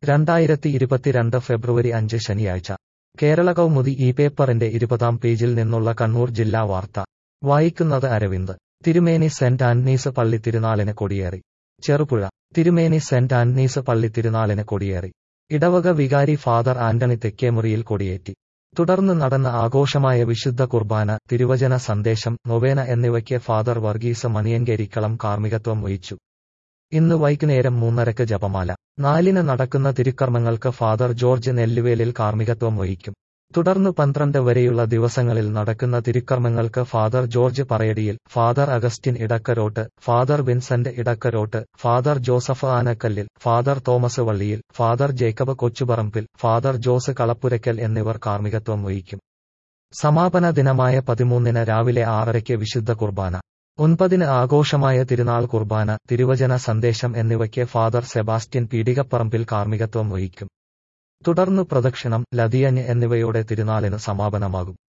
രണ്ടായിരത്തി ഇരുപത്തിരണ്ട് ഫെബ്രുവരി അഞ്ച് ശനിയാഴ്ച കേരള കൗമുദി ഈ പേപ്പറിന്റെ ഇരുപതാം പേജിൽ നിന്നുള്ള കണ്ണൂർ ജില്ലാ വാർത്ത വായിക്കുന്നത് അരവിന്ദ് തിരുമേനി സെന്റ് ആന്റണീസ് പള്ളി തിരുനാളിന് കൊടിയേറി ചെറുപുഴ തിരുമേനി സെന്റ് ആന്റണീസ് പള്ളി തിരുനാളിന് കൊടിയേറി ഇടവക വികാരി ഫാദർ ആന്റണി തെക്കേമുറിയിൽ കൊടിയേറ്റി തുടർന്ന് നടന്ന ആഘോഷമായ വിശുദ്ധ കുർബാന തിരുവചന സന്ദേശം നൊവേന എന്നിവയ്ക്ക് ഫാദർ വർഗീസ് മണിയൻകരിക്കളം കാർമ്മികത്വം വഹിച്ചു ഇന്ന് വൈകുന്നേരം മൂന്നരക്ക് ജപമാല നാലിന് നടക്കുന്ന തിരുക്കർമ്മങ്ങൾക്ക് ഫാദർ ജോർജ് നെല്ലുവേലിൽ കാർമ്മികത്വം വഹിക്കും തുടർന്ന് പന്ത്രണ്ട് വരെയുള്ള ദിവസങ്ങളിൽ നടക്കുന്ന തിരുക്കർമ്മങ്ങൾക്ക് father George Parayadiyil father Augustine Idakkarottu father Vincent Idakkarottu father Joseph Anakkallil father Thomas Valliyil father Jacob Kochuparambil father Jose Kalappurackal എന്നിവർ കാർമ്മികത്വം വഹിക്കും സമാപന ദിനമായ പതിമൂന്നിന് രാവിലെ ആറരയ്ക്ക് വിശുദ്ധ കുർബാന ഒൻപതിന് ആഘോഷമായ തിരുനാൾ കുർബാന തിരുവചന സന്ദേശം എന്നിവയ്ക്ക് ഫാദർ സെബാസ്റ്റ്യൻ പീഡികപ്പറമ്പിൽ കാർമ്മികത്വം വഹിക്കും തുടർന്ന് പ്രദക്ഷിണം ലതിയഞ്ഞ് എന്നിവയോടെ തിരുനാളിന് സമാപനമാകും